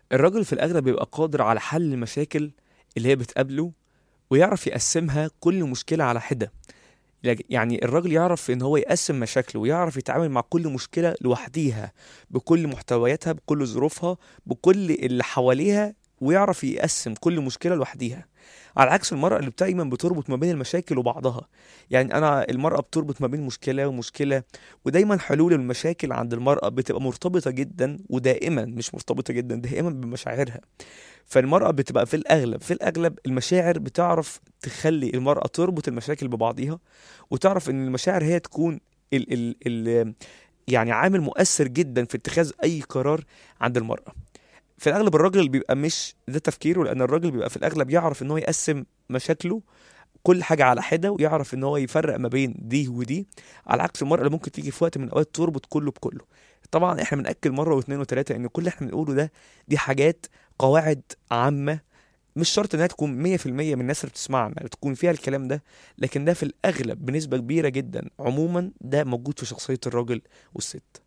الراجل في الاغلب بيبقى قادر على حل المشاكل اللي هي بتقابله ويعرف يقسمها كل مشكله على حده لك- يعني الراجل يعرف ان هو يقسم مشاكله ويعرف يتعامل مع كل مشكله لوحديها بكل محتوياتها بكل ظروفها بكل اللي حواليها ويعرف يقسم كل مشكله لوحديها على عكس المرأة اللي دايما بتربط ما بين المشاكل وبعضها يعني أنا المرأة بتربط ما بين مشكلة ومشكلة ودايما حلول المشاكل عند المرأة بتبقى مرتبطة جدا ودائما مش مرتبطة جدا دائما بمشاعرها فالمرأة بتبقى في الأغلب في الأغلب المشاعر بتعرف تخلي المرأة تربط المشاكل ببعضيها وتعرف إن المشاعر هي تكون ال ال ال يعني عامل مؤثر جدا في اتخاذ أي قرار عند المرأة في الأغلب الراجل بيبقى مش ده تفكيره لأن الراجل بيبقى في الأغلب يعرف إن هو يقسم مشاكله كل حاجة على حدة ويعرف إن هو يفرق ما بين دي ودي على عكس المرأة اللي ممكن تيجي في وقت من الأوقات تربط كله بكله طبعا احنا بنأكد مرة واثنين وثلاثة إن كل اللي احنا بنقوله ده دي حاجات قواعد عامة مش شرط انها تكون 100% من الناس اللي بتسمعنا تكون فيها الكلام ده لكن ده في الاغلب بنسبه كبيره جدا عموما ده موجود في شخصيه الراجل والست